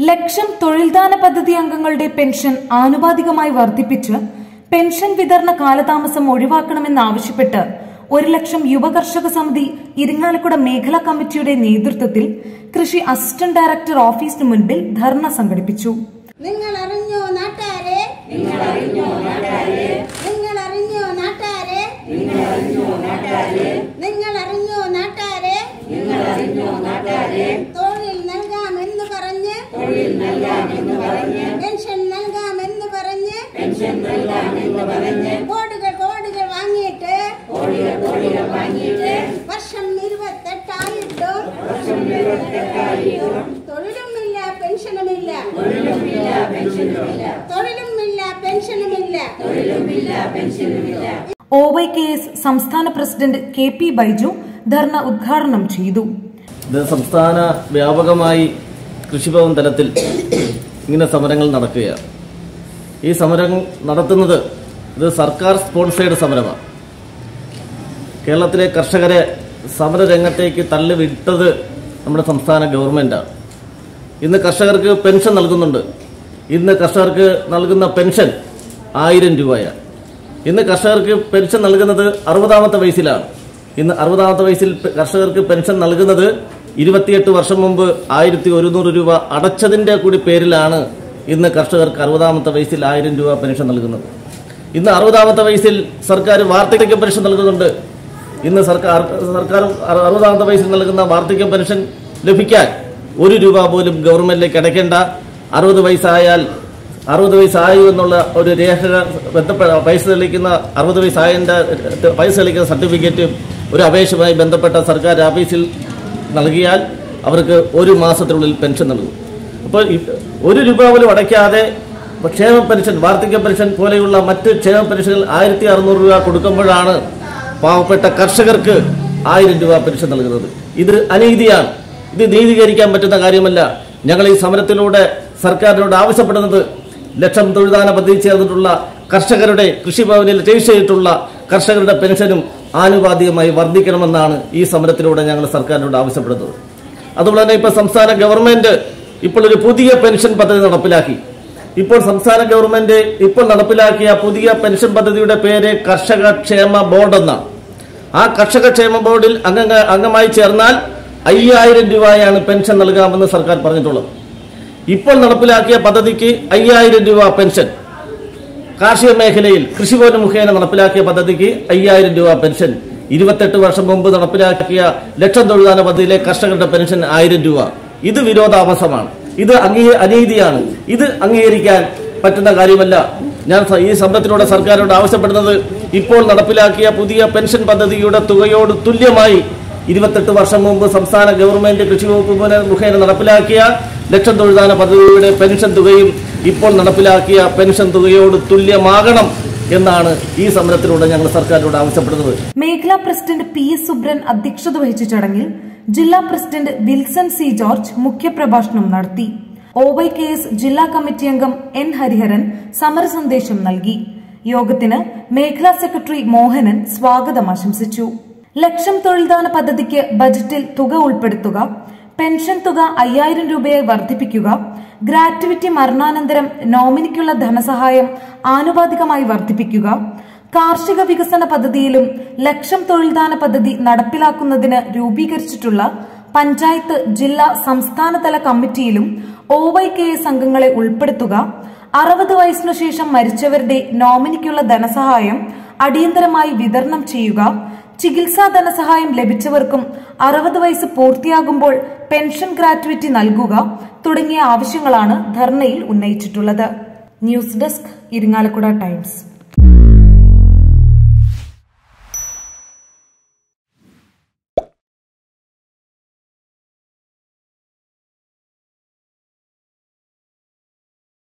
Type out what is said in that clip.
ലക്ഷം തൊഴിൽദാന പദ്ധതി അംഗങ്ങളുടെ പെൻഷൻ ആനുപാതികമായി വർദ്ധിപ്പിച്ച് പെൻഷൻ വിതരണ കാലതാമസം ഒഴിവാക്കണമെന്നാവശ്യപ്പെട്ട് ഒരു ലക്ഷം യുവകർഷക സമിതി ഇരിങ്ങാലക്കുട മേഖലാ കമ്മിറ്റിയുടെ നേതൃത്വത്തിൽ കൃഷി അസിസ്റ്റന്റ് ഡയറക്ടർ ഓഫീസിന് മുൻപിൽ ധർണ സംഘടിപ്പിച്ചു നിങ്ങൾ അറിഞ്ഞോ നാട്ടാരെ നിങ്ങൾ അറിഞ്ഞോ നാട്ടാരെ നിങ്ങൾ അറിഞ്ഞോ നാട്ടാരെ നിങ്ങൾ അറിഞ്ഞോ നാട്ടാരെ നിങ്ങൾ അറിഞ്ഞോ നാട്ടാരെ നിങ്ങൾ അറിഞ്ഞോ നാട്ടാരെ തൊഴിൽ നൽകാമെന്ന് പറഞ്ഞ് തൊഴിൽ നൽകാമെന്ന് പറഞ്ഞ് പെൻഷൻ നൽകാമെന്ന് പറഞ്ഞ് പെൻഷൻ നൽകാമെന്ന് പറഞ്ഞ് കോടികൾ കോടികൾ വാങ്ങിയിട്ട് കോടികൾ കോടികൾ വാങ്ങിയിട്ട് വർഷം ഇരുപത്തെട്ടായിട്ടും വർഷം ഇരുപത്തെട്ടായിട്ടും തൊഴിലുമില്ല പെൻഷനുമില്ല തൊഴിലുമില്ല പെൻഷനുമില്ല തൊഴിലുമില്ല പെൻഷനുമില്ല ഒ വൈ കെ എസ് സംസ്ഥാന president K P Baiju dharna ഉദ്ഘാടനം ചെയ്തു ഇത് സംസ്ഥാന വ്യാപകമായി കൃഷിഭവൻ തലത്തിൽ ഇങ്ങനെ സമരങ്ങൾ നടക്കുകയാണ് ഈ സമരം നടത്തുന്നത് ഇത് സർക്കാർ സ്പോൺസേഡ് സമരമാണ് കേരളത്തിലെ കർഷകരെ സമരരംഗത്തേക്ക് തള്ളിവിട്ടത് നമ്മുടെ സംസ്ഥാന ഗവൺമെൻറ്റാണ് ഇന്ന് കർഷകർക്ക് പെൻഷൻ നൽകുന്നുണ്ട് ഇന്ന് കർഷകർക്ക് നൽകുന്ന പെൻഷൻ ആയിരം രൂപയാണ് ഇന്ന് കർഷകർക്ക് പെൻഷൻ നൽകുന്നത് അറുപതാമത്തെ വയസ്സിലാണ് ഇന്ന് അറുപതാമത്തെ വയസ്സിൽ പെ- കർഷകർക്ക് പെൻഷൻ നൽകുന്നത് ഇരുപത്തിയെട്ട് വർഷം മുമ്പ് ആയിരത്തി ഒരുന്നൂറ് രൂപ അടച്ചതിന്റെ കൂടി പേരിലാണ് ഇന്ന് കർഷകർക്ക് അറുപതാമത്തെ വയസ്സിൽ ആയിരം രൂപ പെൻഷൻ നൽകുന്നത് ഇന്ന് അറുപതാമത്തെ വയസ്സിൽ സർക്കാർ വാർദ്ധക്യ പെൻഷൻ നൽകുന്നുണ്ട് ഇന്ന് സർക്കാർ സർക്കാർ അറു- അറുപതാമത്തെ വയസ്സിൽ നൽകുന്ന വാർദ്ധക്യ പെൻഷൻ ലഭിക്കാൻ ഒരു രൂപ പോലും ഗവൺമെന്റിലേക്ക് അടയ്ക്കേണ്ട അറുപത് വയസ്സായാൽ അറുപത് വയസ്സായി എന്നുള്ള ഒരു രേഖ ബന്ധപ്പെട്ട പൈസ തെളിയിക്കുന്ന അറുപത് വയസ്സായതിന്റെ പൈസ തെളിയിക്കുന്ന സർട്ടിഫിക്കറ്റ് ഒരു അപേക്ഷയുമായി ബന്ധപ്പെട്ട സർക്കാർ ഓഫീസിൽ നൽകിയാൽ അവർക്ക് ഒരു മാസത്തിനുള്ളിൽ പെൻഷൻ നൽകും അപ്പോൾ ഈ ഒരു രൂപ പോലും അടയ്ക്കാതെ ക്ഷേമ പെൻഷൻ വാർദ്ധക്യ പെൻഷൻ പോലെയുള്ള മറ്റ് ക്ഷേമ പെൻഷനുകൾ ആയിരത്തി അറുന്നൂറ് രൂപ കൊടുക്കുമ്പോഴാണ് പാവപ്പെട്ട കർഷകർക്ക് ആയിരം രൂപ പെൻഷൻ നൽകുന്നത് ഇത് അനീതിയാണ് ഇത് നീതീകരിക്കാൻ പറ്റുന്ന കാര്യമല്ല ഞങ്ങൾ ഈ സമരത്തിലൂടെ സർക്കാരിനോട് ആവശ്യപ്പെടുന്നത് ലക്ഷം തൊഴിലാന പദ്ധതി ചേർന്നിട്ടുള്ള കർഷകരുടെ കൃഷിഭവനിൽ രജിസ്റ്റർ ചെയ്തിട്ടുള്ള കർഷകരുടെ പെൻഷനും ആനുപാതികമായി വർദ്ധിക്കണമെന്നാണ് ഈ സമരത്തിലൂടെ ഞങ്ങൾ സർക്കാരിനോട് ആവശ്യപ്പെടുന്നത് അതുപോലെ തന്നെ ഇപ്പോൾ സംസ്ഥാന ഗവൺമെന്റ് ഇപ്പോൾ ഒരു പുതിയ പെൻഷൻ പദ്ധതി നടപ്പിലാക്കി ഇപ്പോൾ സംസ്ഥാന ഗവൺമെന്റ് ഇപ്പോൾ നടപ്പിലാക്കിയ പുതിയ പെൻഷൻ പദ്ധതിയുടെ പേര് കർഷക ക്ഷേമ ബോർഡ് എന്നാണ് ആ കർഷക ക്ഷേമ ബോർഡിൽ അംഗ അംഗമായി ചേർന്നാൽ അയ്യായിരം രൂപയാണ് പെൻഷൻ നൽകാമെന്ന് സർക്കാർ പറഞ്ഞിട്ടുള്ളത് ഇപ്പോൾ നടപ്പിലാക്കിയ പദ്ധതിക്ക് അയ്യായിരം രൂപ പെൻഷൻ കാർഷിക മേഖലയിൽ കൃഷിഭവൻ മുഖേന നടപ്പിലാക്കിയ പദ്ധതിക്ക് അയ്യായിരം രൂപ പെൻഷൻ ഇരുപത്തെട്ട് വർഷം മുമ്പ് നടപ്പിലാക്കിയ ലക്ഷം തൊഴിലാന പദ്ധതിയിലെ കർഷകരുടെ പെൻഷൻ ആയിരം രൂപ ഇത് വിരോധാഭാസമാണ് ഇത് അംഗീ അനീതിയാണ് ഇത് അംഗീകരിക്കാൻ പറ്റുന്ന കാര്യമല്ല ഞാൻ സ- ഈ സമരത്തിലൂടെ സർക്കാരിനോട് ആവശ്യപ്പെടുന്നത് ഇപ്പോൾ നടപ്പിലാക്കിയ പുതിയ പെൻഷൻ പദ്ധതിയുടെ തുകയോട് തുല്യമായി ഇരുപത്തെട്ട് വർഷം മുമ്പ് സംസ്ഥാന ഗവൺമെന്റ് കൃഷി വകുപ്പ് മുഖേന- മുഖേന നടപ്പിലാക്കിയ ലക്ഷം തൊഴിലാന പദ്ധതിയുടെ പെൻഷൻ തുകയും ഇപ്പോൾ നടപ്പിലാക്കിയ പെൻഷൻ തുകയോട് തുല്യമാകണം എന്നാണ് ഈ സമരത്തിലൂടെ ഞങ്ങൾ സർക്കാരിനോട് ആവശ്യപ്പെടുന്നത് മേഖലാ പ്രസിഡന്റ് പി എസ് സുബ്രൻ അധ്യക്ഷത വഹിച്ച ചടങ്ങിൽ ജില്ലാ പ്രസിഡന്റ് വിൽസൺ സി ജോർജ് മുഖ്യപ്രഭാഷണം നടത്തി ഒ വൈ കെ എസ് ജില്ലാ കമ്മിറ്റി അംഗം എൻ ഹരിഹരൻ സമരസന്ദേശം നൽകി യോഗത്തിന് മേഖലാ സെക്രട്ടറി മോഹനൻ സ്വാഗതം ആശംസിച്ചു ലക്ഷം തൊഴിൽദാന പദ്ധതിക്ക് ബജറ്റിൽ തുക ഉൾപ്പെടുത്തുക പെൻഷൻ തുക അയ്യായിരം രൂപയായി വർദ്ധിപ്പിക്കുക ഗ്രാറ്റുവിറ്റി മരണാനന്തരം നോമിനിക്കുള്ള ധനസഹായം ആനുപാതികമായി വർദ്ധിപ്പിക്കുക കാർഷിക വികസന പദ്ധതിയിലും ലക്ഷം തൊഴിൽദാന പദ്ധതി നടപ്പിലാക്കുന്നതിന് രൂപീകരിച്ചിട്ടുള്ള പഞ്ചായത്ത് ജില്ലാ സംസ്ഥാനതല കമ്മിറ്റിയിലും ഒ വൈ കെ എസ് അംഗങ്ങളെ ഉൾപ്പെടുത്തുക അറുപത് വയസ്സിനു ശേഷം മരിച്ചവരുടെ നോമിനിക്കുള്ള ധനസഹായം അടിയന്തരമായി വിതരണം ചെയ്യുക ചികിത്സാ ധനസഹായം ലഭിച്ചവർക്കും അറുപത് വയസ്സ് പൂർത്തിയാകുമ്പോൾ പെൻഷൻ ഗ്രാറ്റുവിറ്റി നൽകുക തുടങ്ങിയ ആവശ്യങ്ങളാണ് ധർണയിൽ ഉന്നയിച്ചിട്ടുള്ളത് ന്യൂസ് ഡെസ്ക് ഇരിങ്ങാലക്കുട ടൈംസ്